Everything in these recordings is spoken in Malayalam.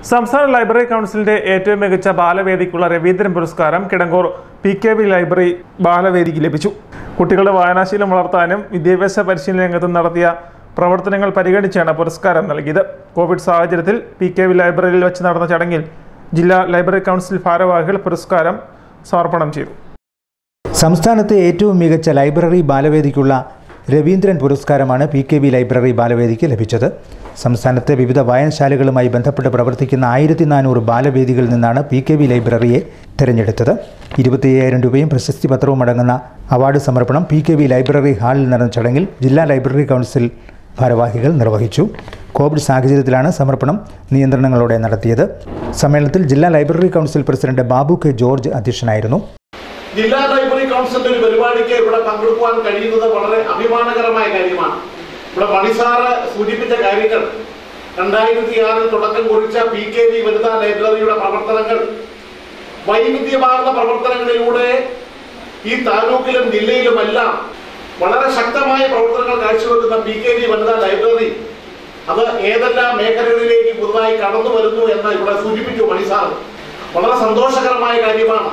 സംസ്ഥാന ലൈബ്രറി കൗൺസിലിന്റെ ഏറ്റവും മികച്ച ബാലവേദിക്കുള്ള രവീന്ദ്രൻ പുരസ്കാരം Kidangoor P K V library ബാലവേദിക്ക് ലഭിച്ചു കുട്ടികളുടെ വായനാശീലം വളർത്താനും വിദ്യാഭ്യാസ പരിശീലന രംഗത്തും നടത്തിയ പ്രവർത്തനങ്ങൾ പരിഗണിച്ചാണ് പുരസ്കാരം നൽകിയത് കോവിഡ് സാഹചര്യത്തിൽ പി കെ വി ലൈബ്രറിയിൽ വെച്ച് നടന്ന ചടങ്ങിൽ ജില്ലാ ലൈബ്രറി കൗൺസിൽ ഭാരവാഹികൾ പുരസ്കാരം സമർപ്പണം ചെയ്തു സംസ്ഥാനത്തെ ഏറ്റവും മികച്ച ലൈബ്രറി ബാലവേദിക്കുള്ള രവീന്ദ്രൻ പുരസ്കാരമാണ് പി കെ വി ലൈബ്രറി ബാലവേദിക്ക് ലഭിച്ചത് സംസ്ഥാനത്തെ വിവിധ വായനശാലകളുമായി ബന്ധപ്പെട്ട് പ്രവർത്തിക്കുന്ന ആയിരത്തി നാനൂറ് ബാലവേദികളിൽ നിന്നാണ് പി കെ വി ലൈബ്രറിയെ തിരഞ്ഞെടുത്തത് ഇരുപത്തിയ്യായിരം രൂപയും പ്രശസ്തി പത്രവും അടങ്ങുന്ന അവാർഡ് സമർപ്പണം പി കെ വി ലൈബ്രറി ഹാളിൽ നടന്ന ചടങ്ങിൽ ജില്ലാ ലൈബ്രറി കൗൺസിൽ ഭാരവാഹികൾ നിർവഹിച്ചു കോവിഡ് സാഹചര്യത്തിലാണ് സമർപ്പണം നിയന്ത്രണങ്ങളോടെ നടത്തിയത് സമ്മേളനത്തിൽ ജില്ലാ library council president Babu K George അധ്യക്ഷനായിരുന്നു ജില്ലാ ലൈബ്രറി കൗൺസിലിന്റെ ഒരു പരിപാടിക്ക് ഇവിടെ പങ്കെടുക്കുവാൻ കഴിയുന്നത് വളരെ അഭിമാനകരമായ കാര്യമാണ് ഇവിടെ മണിസാറ് സൂചിപ്പിച്ച കാര്യങ്ങൾ രണ്ടായിരത്തി ആറിൽ തുടക്കം കുറിച്ച പി കെ വി വനിതാ ലൈബ്രറിയുടെ പ്രവർത്തനങ്ങൾ വൈവിധ്യമാർന്ന പ്രവർത്തനങ്ങളിലൂടെ ഈ താലൂക്കിലും ജില്ലയിലുമെല്ലാം വളരെ ശക്തമായ പ്രവർത്തനങ്ങൾ കാഴ്ചവെക്കുന്ന പി കെ വി വനിതാ ലൈബ്രറി അത് ഏതെല്ലാം മേഖലകളിലേക്ക് പുതുതായി കടന്നു വരുന്നു എന്ന് ഇവിടെ സൂചിപ്പിച്ചു മണിസാർ വളരെ സന്തോഷകരമായ കാര്യമാണ്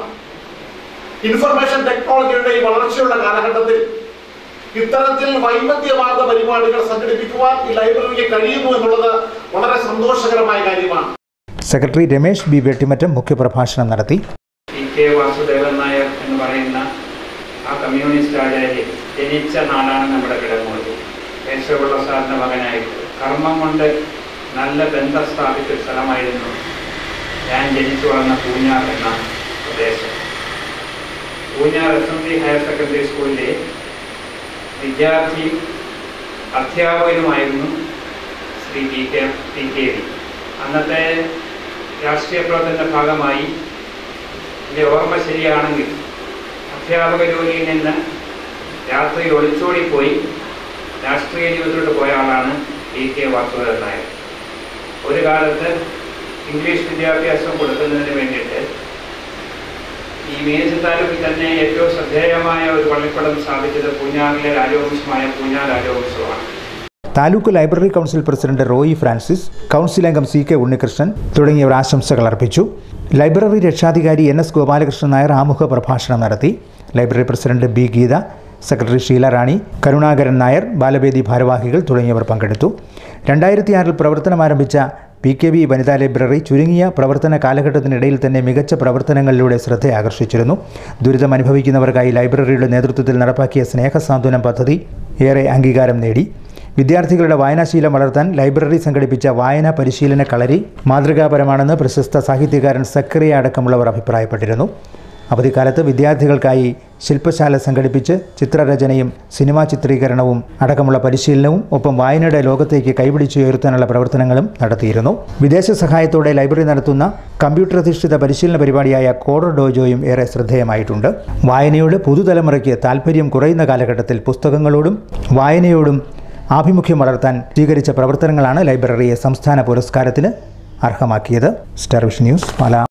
ഇൻഫർമേഷൻ ടെക്നോളജിയുടെ ഈ വളർച്ചയുള്ള കാലഘട്ടത്തിൽ ഇത്തരത്തിൽ വൈവിധ്യമാർന്ന പരിപാടികൾ സംഘടിപ്പിക്കുവാൻ ഈ ലൈബ്രറിക്ക് കഴിയുന്നു എന്നുള്ളത് വളരെ സന്തോഷകരമായ കാര്യമാണ് സെക്രട്ടറി രമേശ് ബി വെട്ടിമറ്റം മുഖ്യപ്രഭാഷണം നടത്തി പി കെ വാസുദേവൻ നായർ എന്ന് പറയുന്ന ആ കമ്മ്യൂണിസ്റ്റ് ആചാര്യൻ ജനിച്ച നാടാണ് നമ്മുടെ കിടങ്ങൂർ കേശവപിള്ള സാറിൻ്റെ മകനായിട്ട് കർമ്മം കൊണ്ട് നല്ല ബന്ധം സ്ഥാപിച്ച ഒരു സ്ഥലമായിരുന്നു ഞാൻ ജനിച്ചു വളർന്ന പൂഞ്ഞാർ എന്ന പ്രദേശം Poonjar S M C higher secondary സ്കൂളിലെ വിദ്യാർത്ഥി അധ്യാപകനുമായിരുന്നു Shri P K P K V അന്നത്തെ രാഷ്ട്രീയ പ്രവർത്തനത്തിന്റെ ഭാഗമായി എൻ്റെ ഓർമ്മ ശരിയാണെങ്കിൽ അധ്യാപക ജോലിയിൽ നിന്ന് രാത്രിയിൽ ഒളിച്ചോടിപ്പോയി രാഷ്ട്രീയ ജീവിതത്തിലോട്ട് പോയ ആളാണ് പി കെ വാസുദേവൻ നായർ ഒരു കാലത്ത് ഇംഗ്ലീഷ് വിദ്യാഭ്യാസം കൊടുക്കുന്നതിന് വേണ്ടിയിട്ട് ഈ മേജ് താലൂക്കിൽ തന്നെ ഏറ്റവും ശ്രദ്ധേയമായ ഒരു പള്ളിപ്പടം സ്ഥാപിച്ചത് പൂഞ്ഞാറിലെ രാജവംശമായ പൂഞ്ഞാർ രാജവംശമാണ് taluk library council president Roy Francis council അംഗം സി കെ ഉണ്ണികൃഷ്ണൻ തുടങ്ങിയവർ ആശംസകൾ അർപ്പിച്ചു ലൈബ്രറി രക്ഷാധികാരി എൻ എസ് ഗോപാലകൃഷ്ണൻ നായർ ആമുഖ പ്രഭാഷണം നടത്തി library president B Geetha secretary Sheela Rani Karunakaran Nair ബാലവേദി ഭാരവാഹികൾ തുടങ്ങിയവർ പങ്കെടുത്തു രണ്ടായിരത്തി ആറിൽ പ്രവർത്തനം ആരംഭിച്ച പി കെ വി വനിതാ ലൈബ്രറി ചുരുങ്ങിയ പ്രവർത്തന കാലഘട്ടത്തിനിടയിൽ തന്നെ മികച്ച പ്രവർത്തനങ്ങളിലൂടെ ശ്രദ്ധ ആകർഷിച്ചിരുന്നു ദുരിതം അനുഭവിക്കുന്നവർക്കായി ലൈബ്രറിയുടെ നേതൃത്വത്തിൽ നടപ്പാക്കിയ സ്നേഹസാന്ത്വനം പദ്ധതി ഏറെ അംഗീകാരം നേടി വിദ്യാർത്ഥികളുടെ വായനാശീലം വളർത്താൻ ലൈബ്രറി സംഘടിപ്പിച്ച വായനാ പരിശീലന കളരി മാതൃകാപരമാണെന്ന് പ്രശസ്ത സാഹിത്യകാരൻ സക്കറിയ അടക്കമുള്ളവർ അഭിപ്രായപ്പെട്ടിരുന്നു അവധിക്കാലത്ത് വിദ്യാർത്ഥികൾക്കായി ശില്പശാല സംഘടിപ്പിച്ച് ചിത്രരചനയും സിനിമാ ചിത്രീകരണവും അടക്കമുള്ള പരിശീലനവും ഒപ്പം വായനയുടെ ലോകത്തേക്ക് കൈപിടിച്ചുയർത്താനുള്ള പ്രവർത്തനങ്ങളും നടത്തിയിരുന്നു വിദേശ സഹായത്തോടെ ലൈബ്രറി നടത്തുന്ന കമ്പ്യൂട്ടർ അധിഷ്ഠിത പരിശീലന പരിപാടിയായ കോഡർ ഡോജോയും ഏറെ ശ്രദ്ധേയമായിട്ടുണ്ട് വായനയോട് പുതുതലമുറയ്ക്ക് താല്പര്യം കുറയുന്ന കാലഘട്ടത്തിൽ പുസ്തകങ്ങളോടും വായനയോടും ആഭിമുഖ്യം വളർത്താൻ സ്വീകരിച്ച പ്രവർത്തനങ്ങളാണ് ലൈബ്രറിയെ സംസ്ഥാന പുരസ്കാരത്തിന് അർഹമാക്കിയത് സ്റ്റാർ വിഷൻ ന്യൂസ് പാലാ